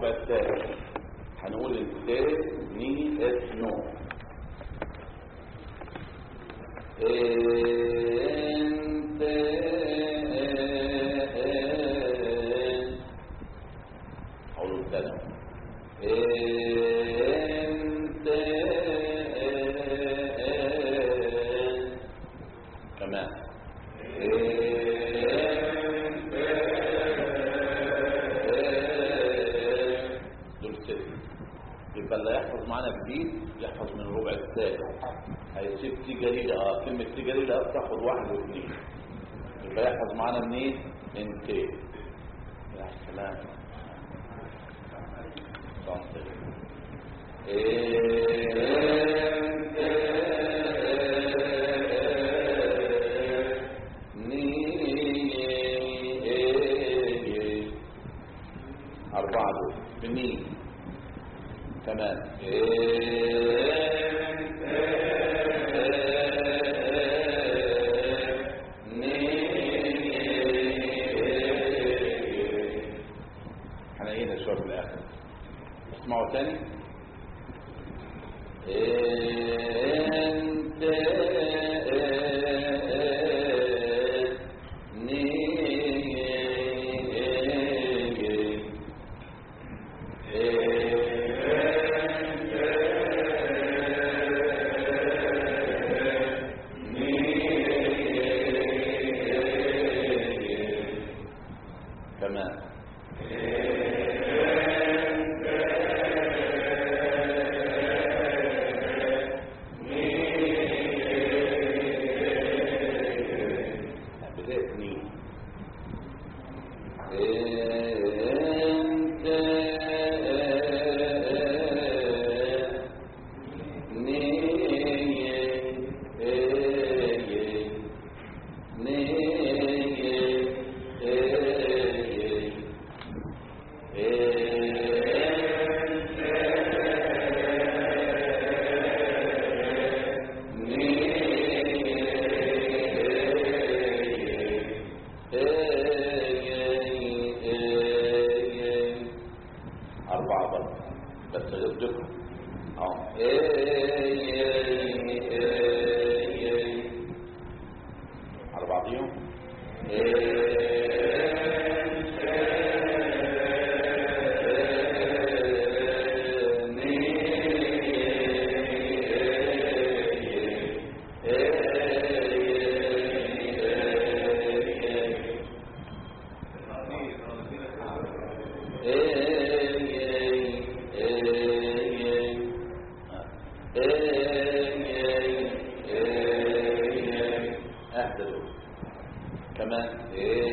الربع الثالث هنقول الثالث ني اس نو انت اقول الثاني انت كمان دول ست يبقى اللي هيحفظ معانا جديد يحفظ من الربع الثالث هيسيب تي جليلة اه كلمة تي جليلة بتاخد واحد واثنين يبقى يحفظ معانا منين؟ من تي يا سلام صمت أربعة دول بنين تمام هنعيدها شوية في الآخر اسمعوا تاني انت تمام بداية مين انت أربعة برضه بس غير دول اه على بعضيهم اهدى دول كمان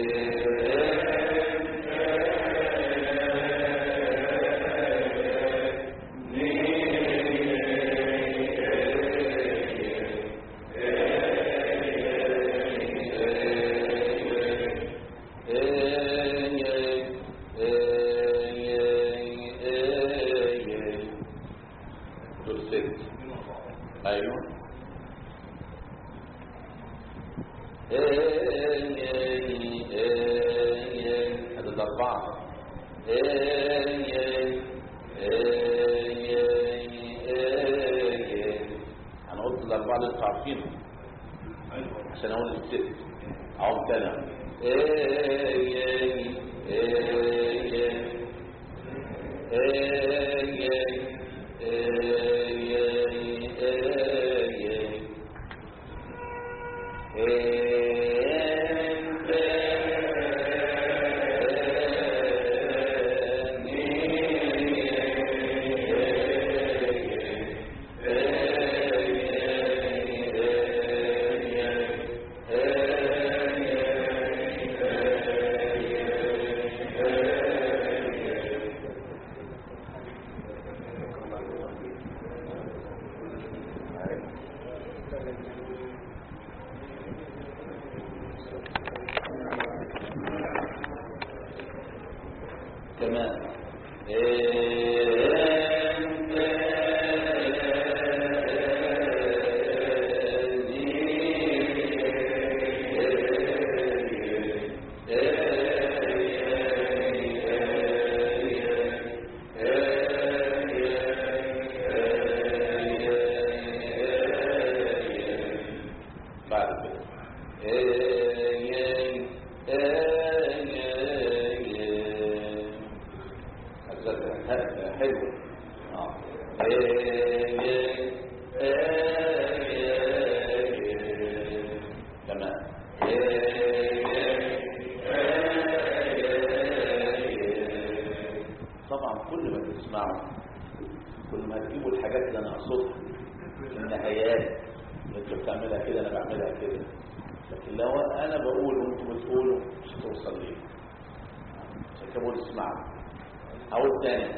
دول ست ايوه هذا الأربعة أنا قلت الأربعة اللي انتوا عارفينهم عشان أقول الست أعود تاني تمام طبعا كل ما تسمعوا كل ما تجيبوا الحاجات اللي انا اقصدها النهايات اللي انتوا بتعملها كده انا بعملها كده لكن لو انا بقول وانتوا بتقولوا مش هتوصل ليه عشان كده بقول اسمعوا او الثاني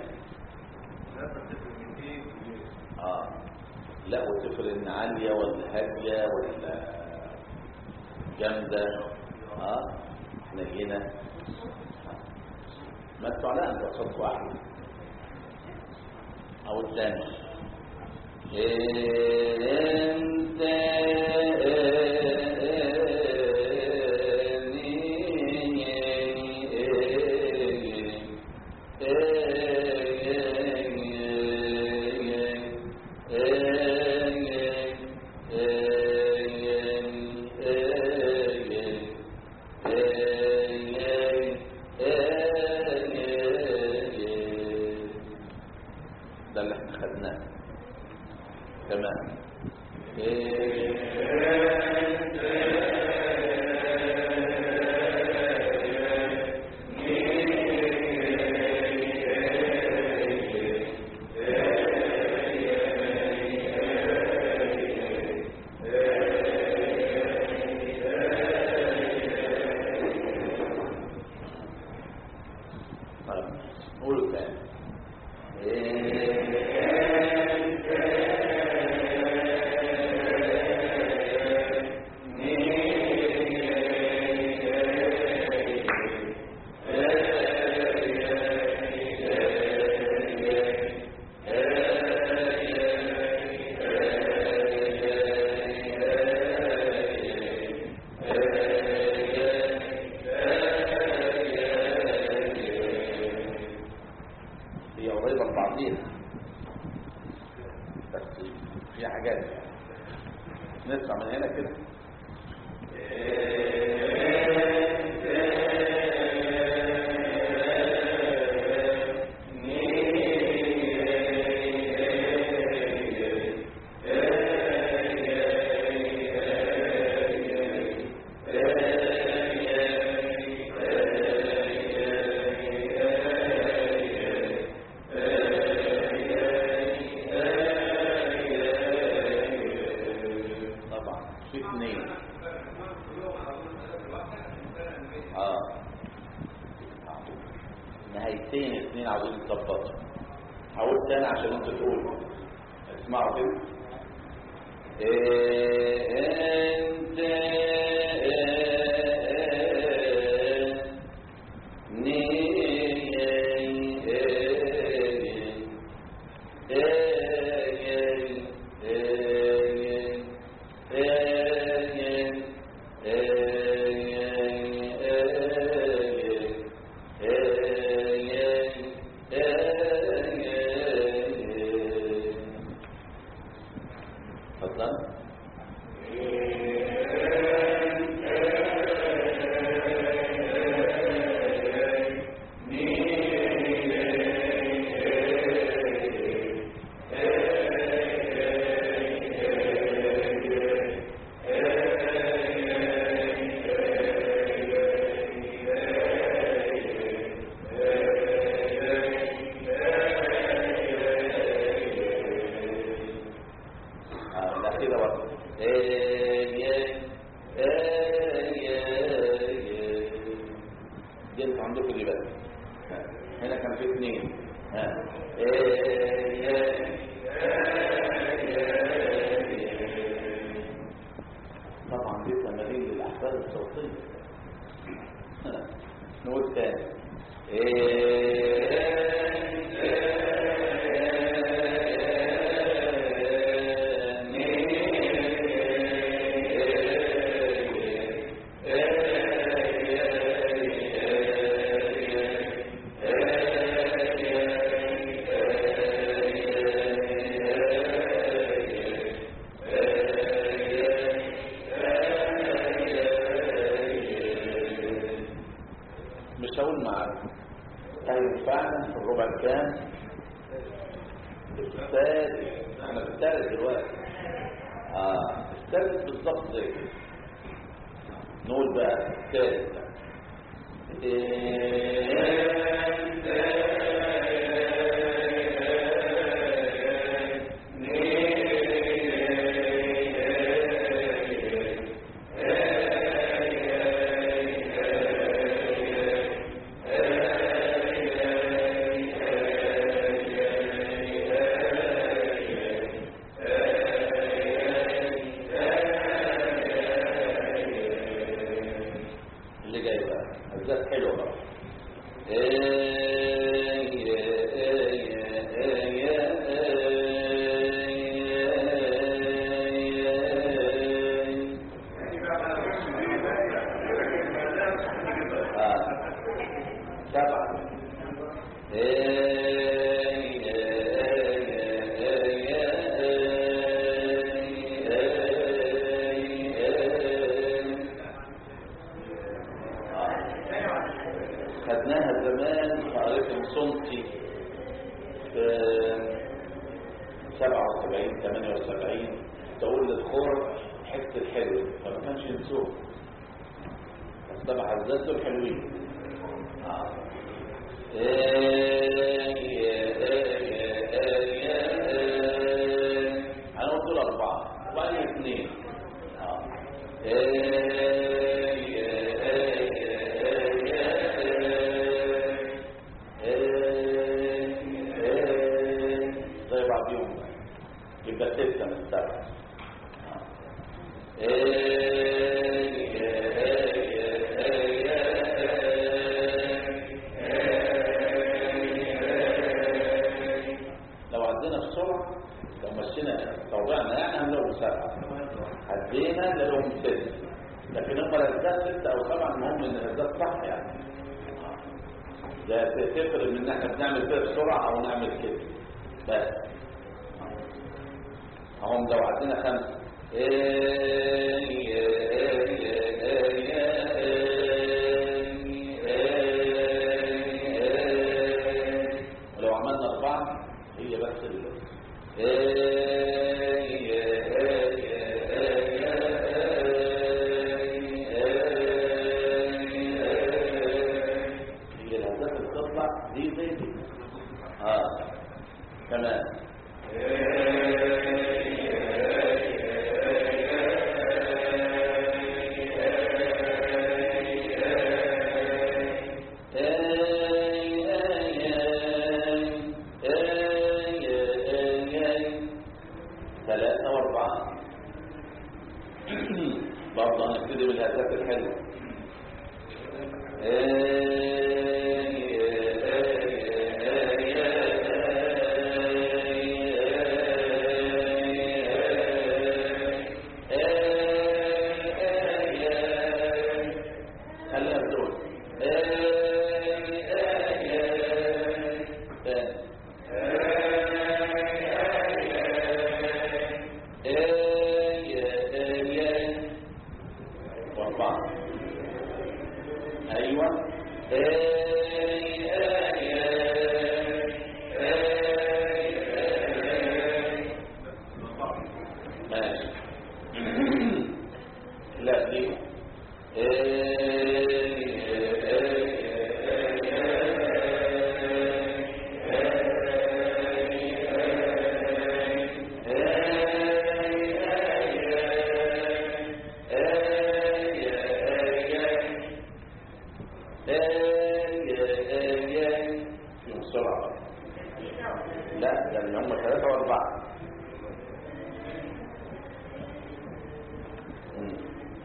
اه لا وتفرق ان عاليه ولا هاديه ولا جامده اه احنا هنا ما انتوا على انت صوت واحد او الثاني انت ده اللي احنا خدناه تمام طيب قولوا تاني هي قريبة لبعضيها بس في حاجات نسمع من هنا كده طبعا في اثنين اه نهايتين اثنين عاوزين يتظبطوا هقول تاني عشان انتوا تقولوا اسمعوا كده انت اتفضل آه، لا كده برضه دي انت عندكم دي بقى ها، هنا كان في اثنين ها طبعا دي تمارين للاحبال الصوتيه ها، نقول تاني مش هقول معاك طيب فعلا في الربع الكام الثالث احنا في الثالث دلوقتي اه الثالث بالظبط زي كده نقول بقى الثالث اللي جاي بقى هزات حلوه بقى آه. سبعة خدناها زمان في قرية صنطي في 77 78 تقول للخور حس الحلو فما كانش ينسوه بس طبعا الذات دول حلوين آه. انا قلت له اربعه وبعدين اثنين آه. زي بعضهم يبقى ستة من سبعة لو عدينا بسرعة لو مشينا توضعنا يعني هنلاقوا سبعة عدينا نلاقيهم ستة لكن هم الهزات ستة أو سبعة المهم إن الهزات صح يعني ده تفرق من إن إحنا بنعمل كده بسرعة أو نعمل كده بس هم لو عدينا خمسة ولو عملنا أربعة هي بس ال هي الهدف اللي بتطلع دي زي دي اه تمام ثلاثة وأربعة برضه هنبتدي بالهدف الحلو خلينا بدول واربعة ايوه ماشي لا دي فيهم سرعة لا يعني هم ثلاثة وأربعة مم.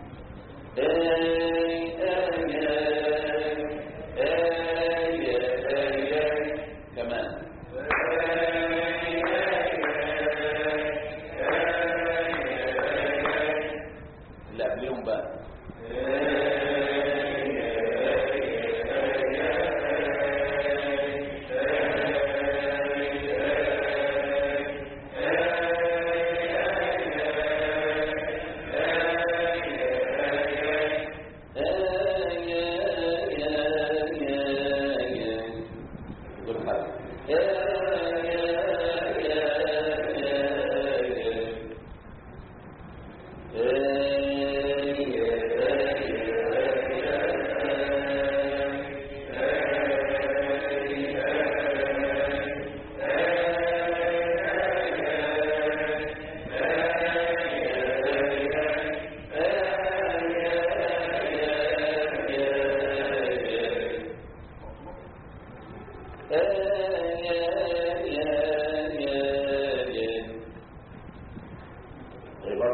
كمان اللي قبليهم بقى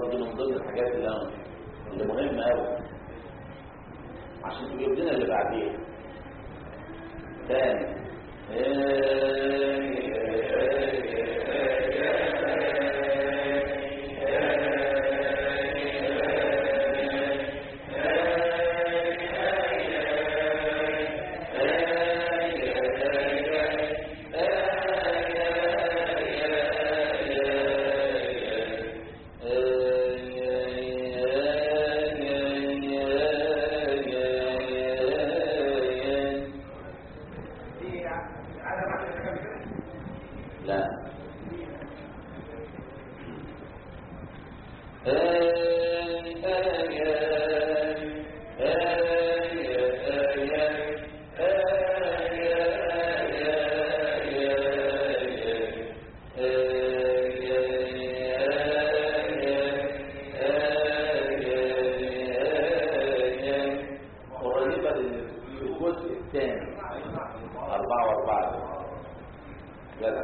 برضه من ضمن الحاجات اللي اللي مهمه قوي عشان تجيب لنا اللي بعديها تاني لا قريبة للجزء الثاني أربعة وأربعة جدع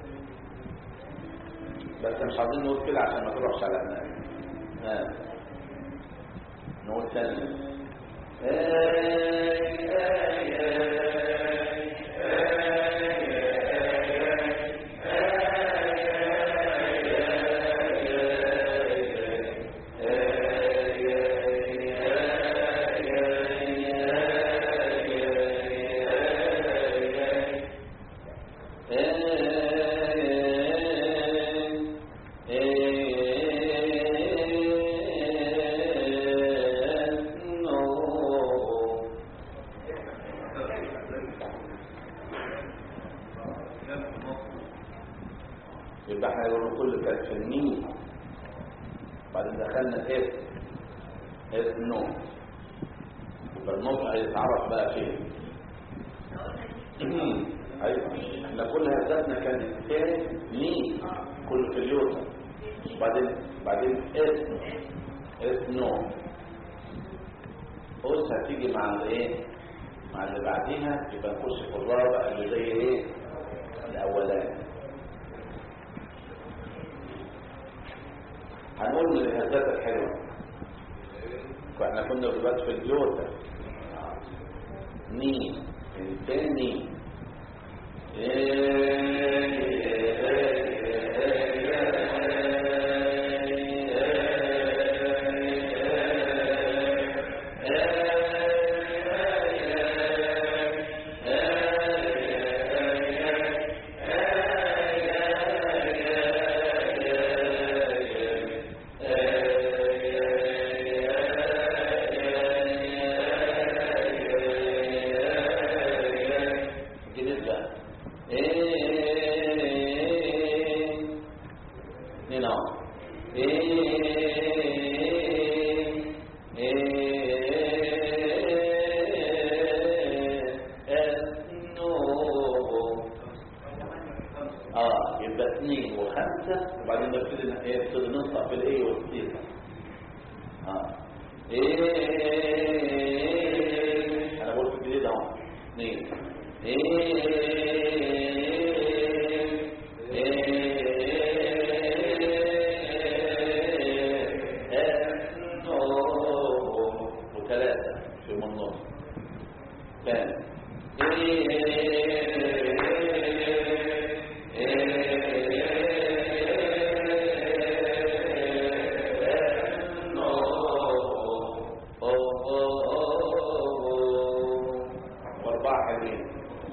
بس مش عايزين نقول كده عشان ما تروحش على هناك ها نقول تاني يبقى احنا يقولوا كل كانت في النيل بعدين دخلنا اف اف نو يبقى الموقع هيتعرف بقى فين ايوه احنا كل هدفنا كان اف ني كل في اليوتا بعدين بعدين اف اف نو بص هتيجي مع الايه مع اللي بعديها يبقى نخش في الرابع اللي زي ايه الاولاني هنقول من الهزات الحلوة واحنا كنا دلوقتي في الجوتا ني الثاني جديد بقى هنا اهو اه يبقى اثنين وخمسة وبعدين نبتدي ن- ايه نبتدي ننطق بالايه والسين اه ايه انا بقول في الجديد اهو اثنين وثلاثة في النص ثاني واربعة حلوين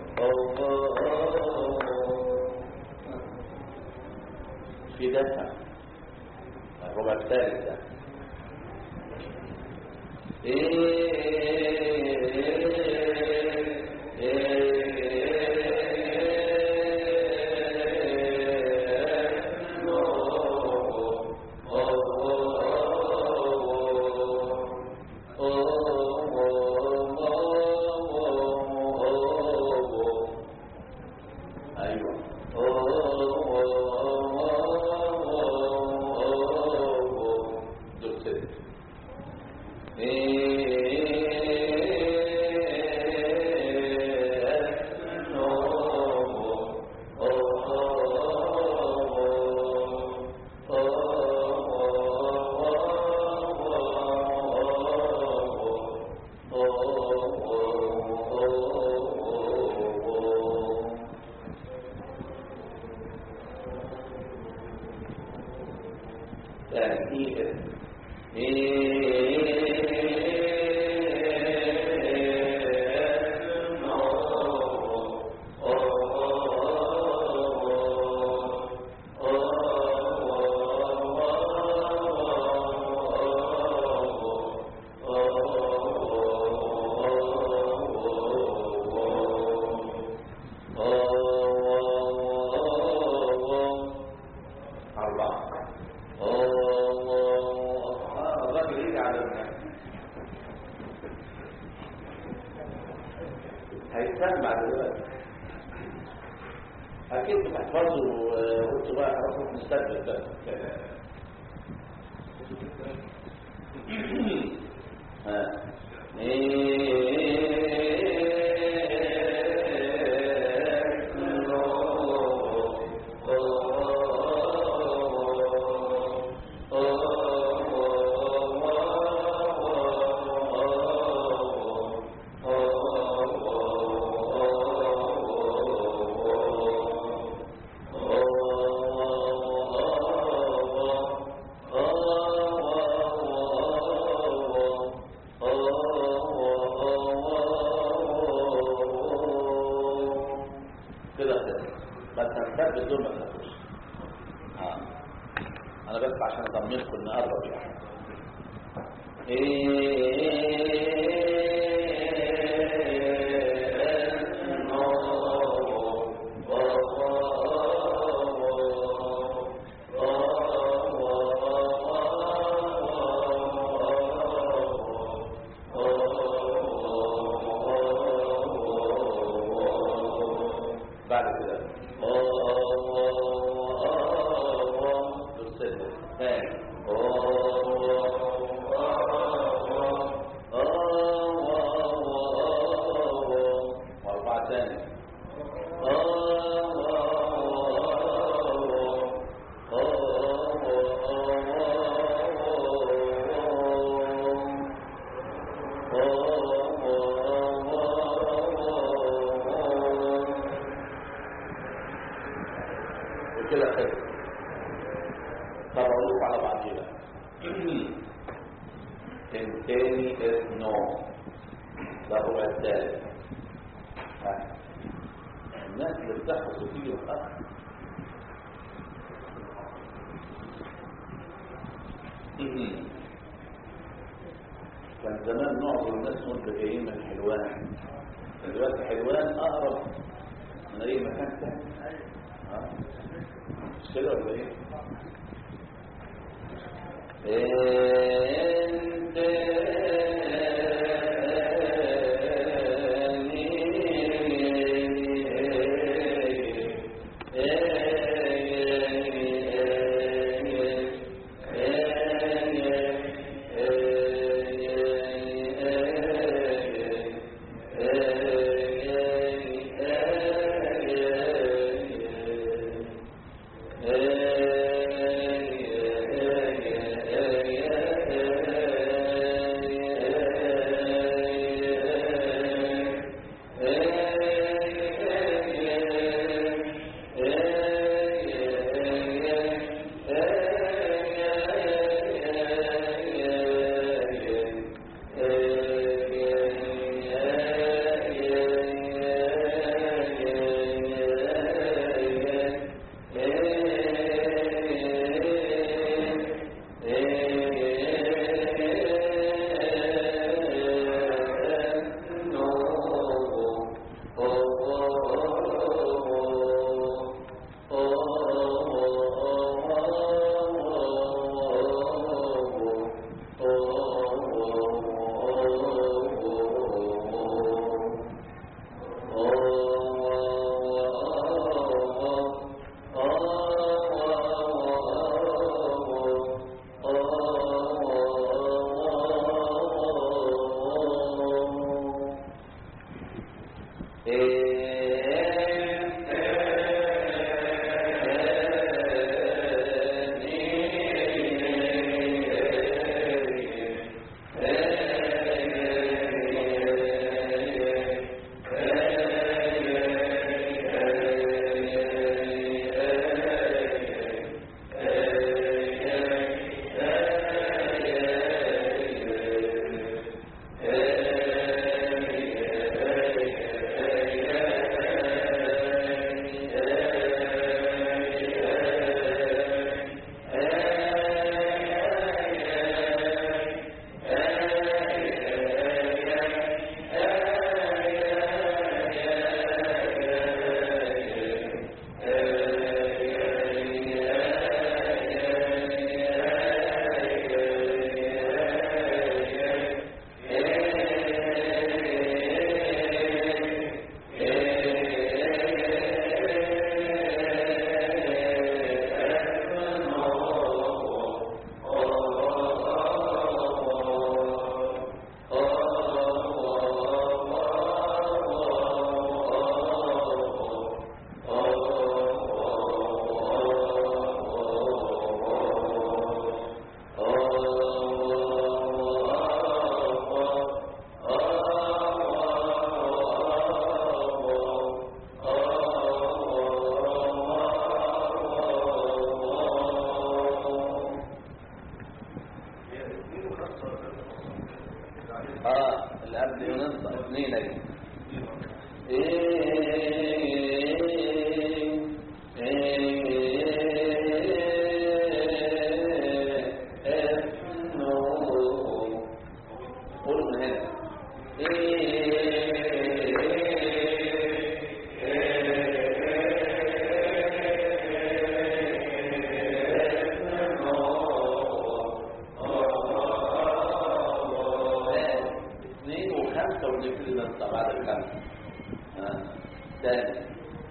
في دفع الربع الثالث ده ايوه دول ست يعني ايه أربعة الراجل يجي على الناس هيتسمع دلوقتي أكيد بتحفظوا وقلت بقى حرفه مستقبل بقى ها كده كده بس هنثبت دول ما تخافوش اه انا بس عشان اطمنكم ان قرب يعني بعد كده بالسلم ثاني واربعة ثاني وكده خير طب اقول لكم على بعضيها الثاني نو ده هو الثالث ها. الناس اللي بتحفظ وتيجي متأخر كان زمان معظم الناس كانوا جايين من حلوان دلوقتي حلوان اقرب من اي مكان تاني ها؟ مش كده ولا ايه؟ انت اثنين اهي قولوا من هنا اثنين وخمسة ونبتدي نطلع بعد الخمسة ها تاني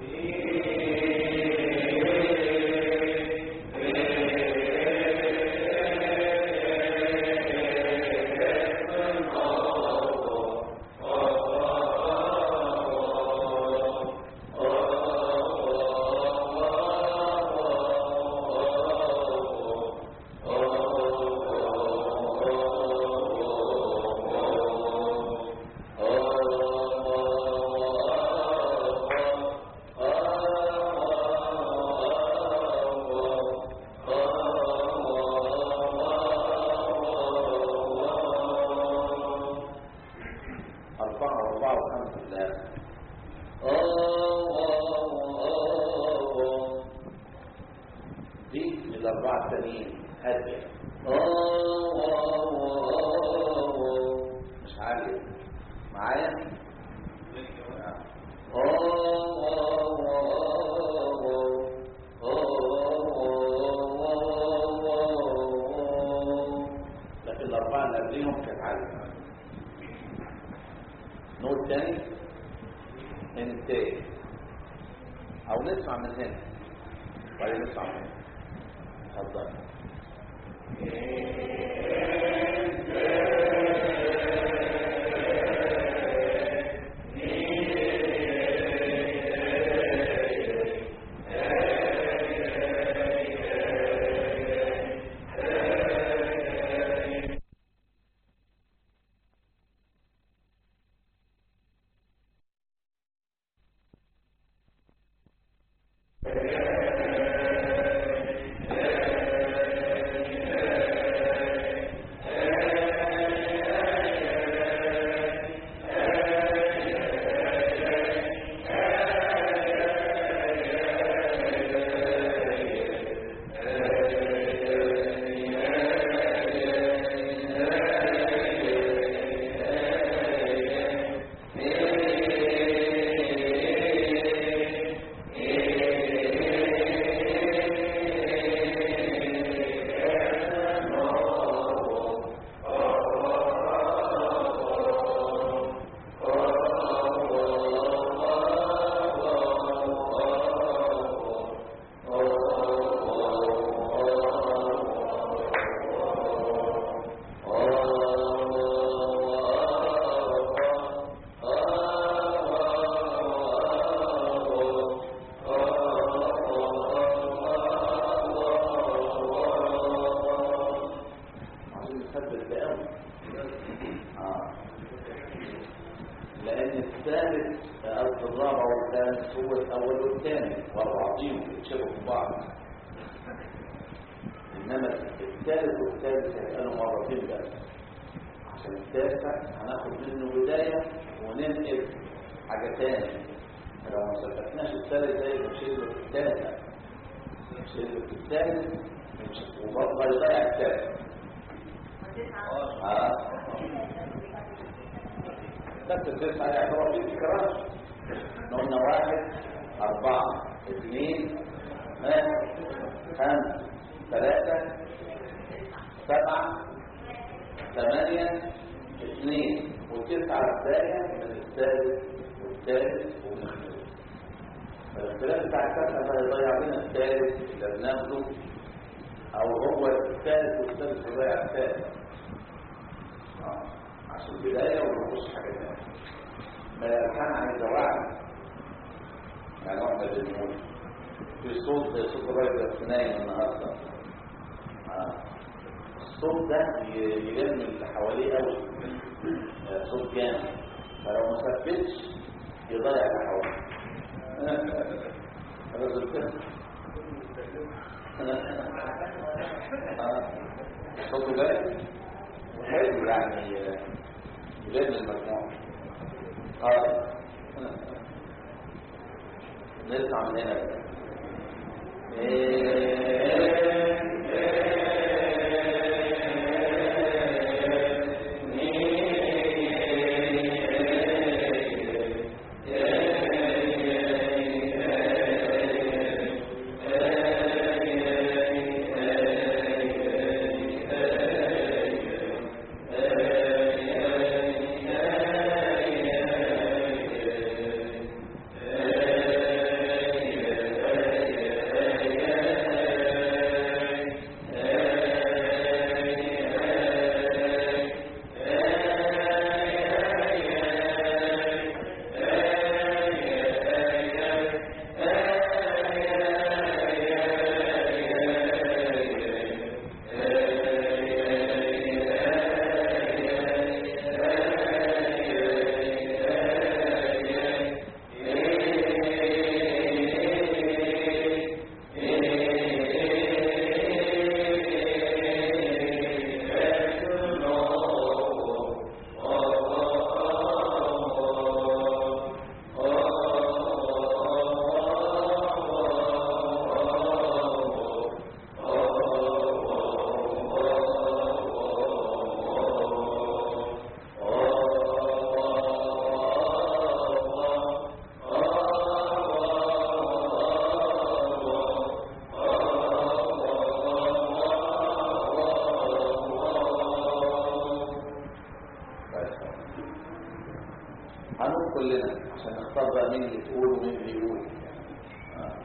أربعة وأربعة وخمسة ثلاثة دي الأربعة التانيين هادية مش عالية معايا؟ لكن الأربعة اللي قبليهم كانت عالية نقول تاني انتهي او نسمع من هنا وبعدين نسمع من هنا اتفضل عايزين نثبت ده قوي آه. لأن الثالث أو الرابع والخامس هو الأول والثاني والرابعين يتشبهوا في بعض إنما الثالث والثالث هيبقى مرتين بس عشان التاسع هناخد منه بداية وننقل حاجة تاني لو ما ثبتناش الثالث ده يبقى مش هيبقى في التاسع مش هيبقى في الثالث مش- وبرضه هيضيع التاسع آه. بس التسعة يعتبر في تكرار قلنا واحد أربعة اثنين ها، خمسة ثلاثة سبعة ثمانية اثنين وتسعة بداية من الثالث والثالث ومن الثالث فالاختلاف بتاع التسعة ده يضيع لنا الثالث اللي بناخده أو هو الثالث والثالث يضيع الثالث آه. عشان البداية ونخش حاجة تانية ما الألحان عايزة وعي يعني واحنا بنقول في صوت زي صوت الراجل ده نايم النهارده آه. الصوت ده ي- يلم اللي حواليه قوي آه، صوت جامد فلو ما ثبتش يضيع اللي حواليه الراجل كده آه. صوته جامد وحلو يعني آه، يلم المجموعة خالص نطلع من هنا بقى. هنقول كلنا عشان نختار بقى مين اللي تقول ومين اللي يقول آه.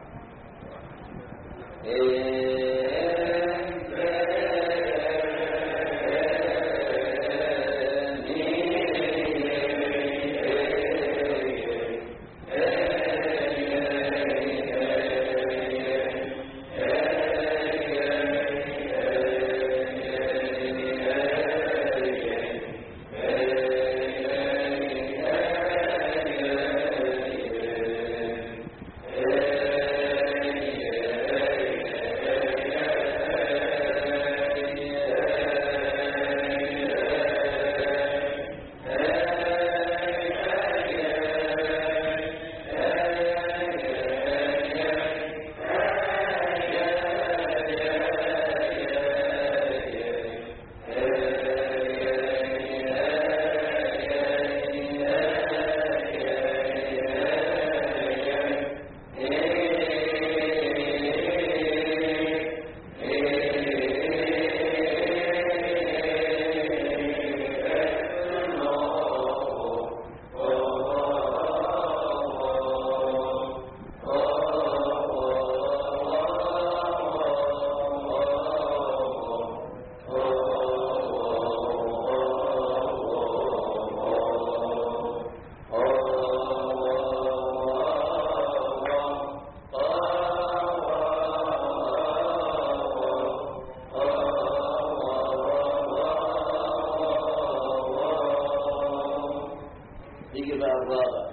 يجي بقى الرابع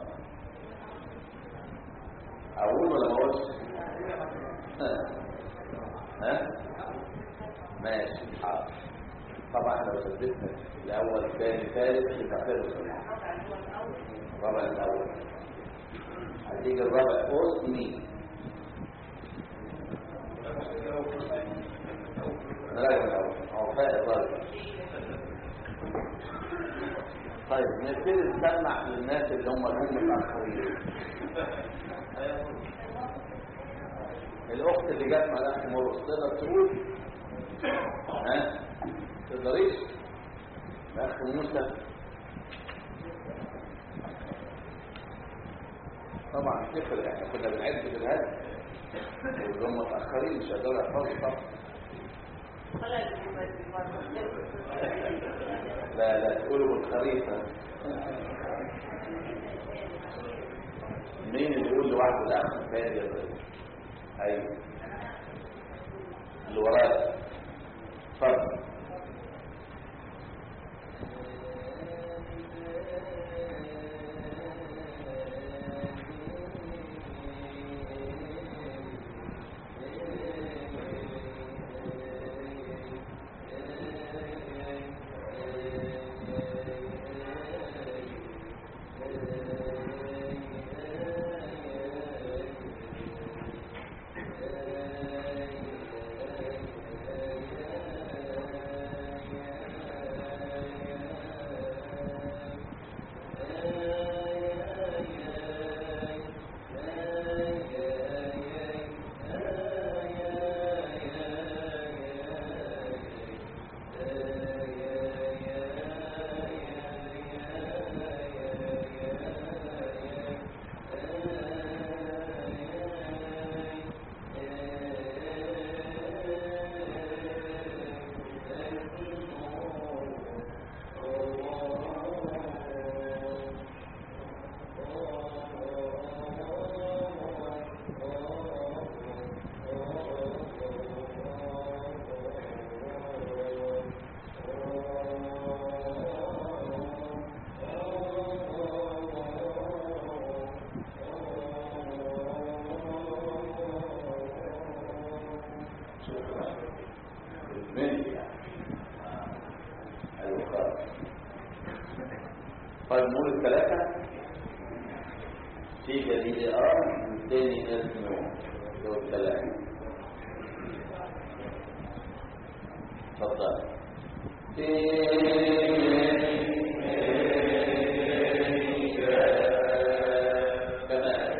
أقول ولا ما أقولش؟ ها؟ ماشي حاضر طبعا لو ثبتنا الأول الثاني الثالث يبقى خير صحيح الرابع الأول هتيجي الرابع فوق مين؟ نراجع الأول عوفاء الرابع طيب نبتدي نسمع للناس اللي هم الهم الآخرين الأخت اللي جت مع الأخ مرقص تقدر تقول ها تقدريش الأخ موسى طبعا تفرق احنا كنا بنعد في الهدف واللي هم متأخرين مش هيقدروا يحفظوا طبعا لا لا تقولوا بالخريطة مين اللي يقول لوحده الأخ الثاني يا طيب أيوه اللي وراك اتفضل طيب نقول الثلاثة في جديد اه الثاني اسمه دول الثلاثة تفضل كمان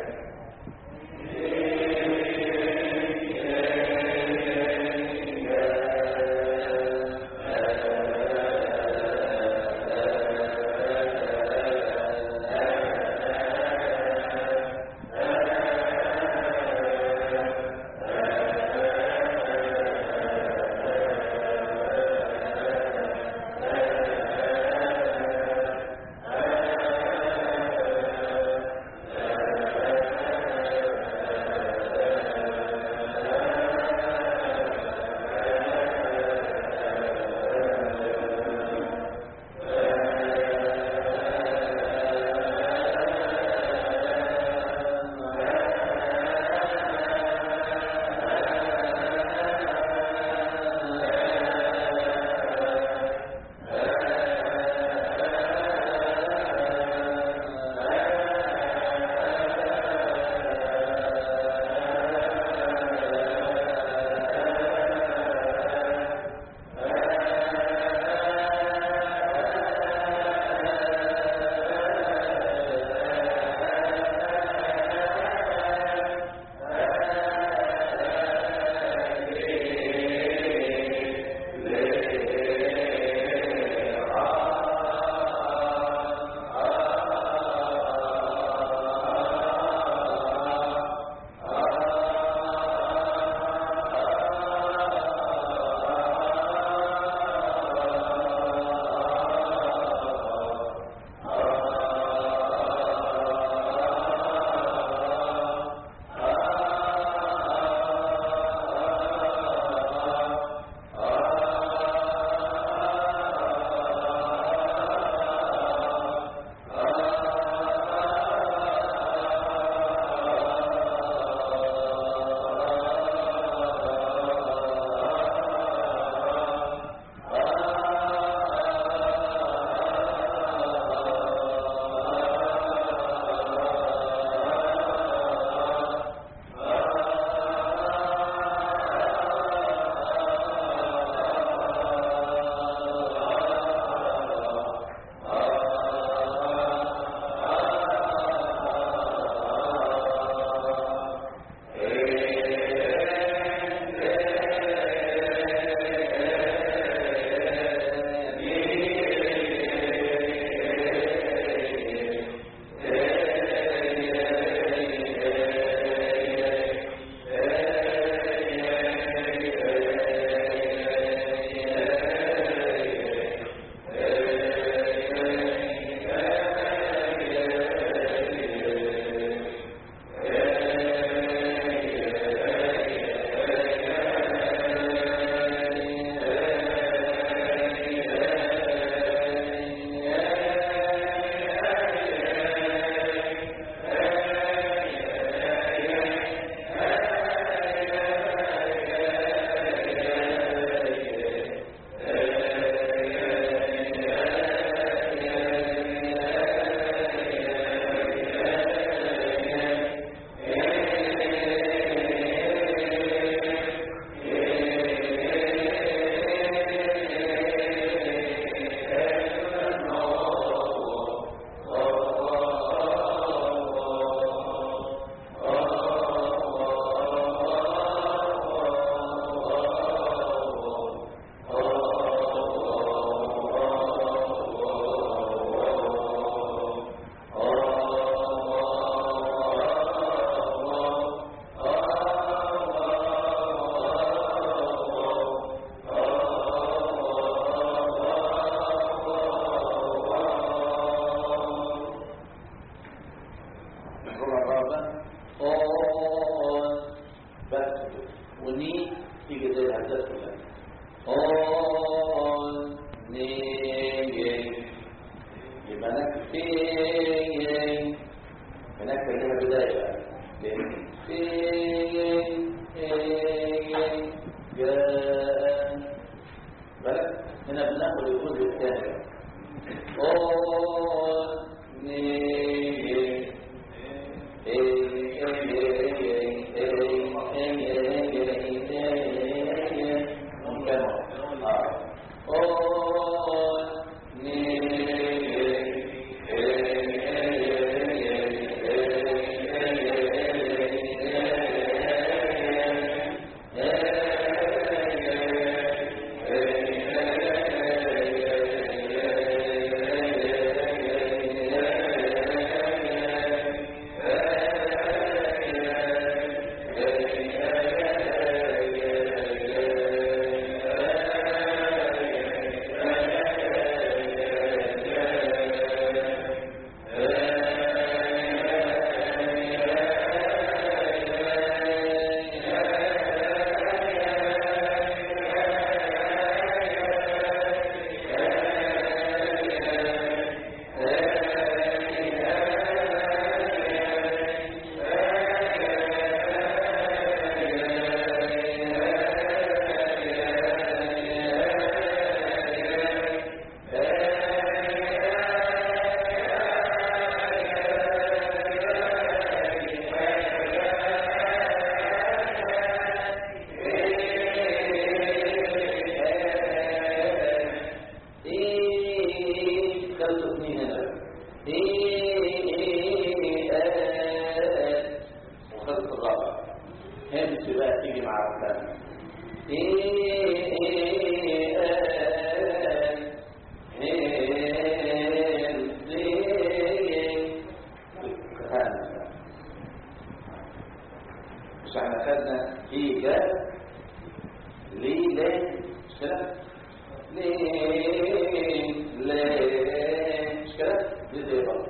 مش احنا خدنا في جاب ليه ليه مش كده ليه ليه مش كده دي زي بعض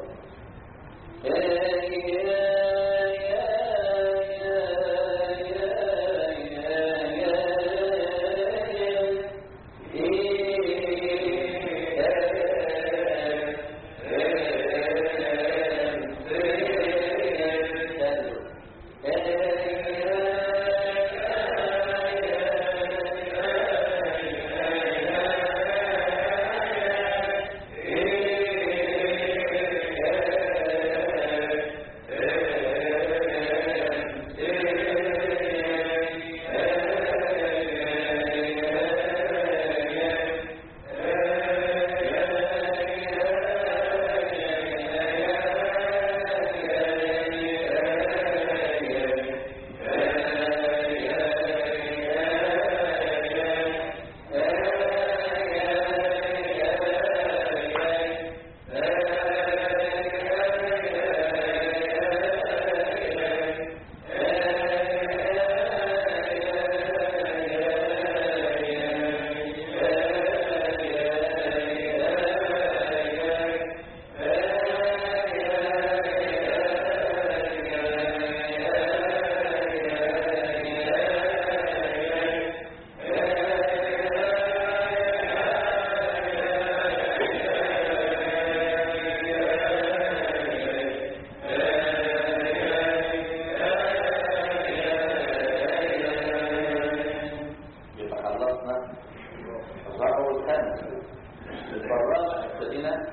يبقى خلصنا الرابع والخامس البراء ابتدينا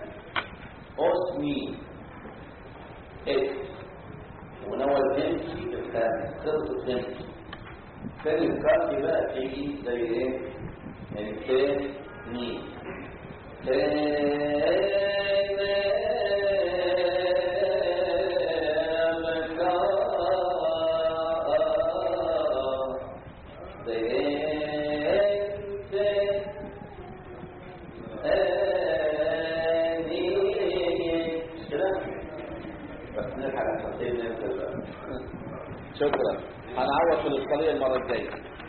اسمي اس ونوى الهنسي الخامس خلص الهنسي تاني الكارد بقى تيجي زي ايه؟ التاني شكرا هنعوض في الإسقالية المرة الجاية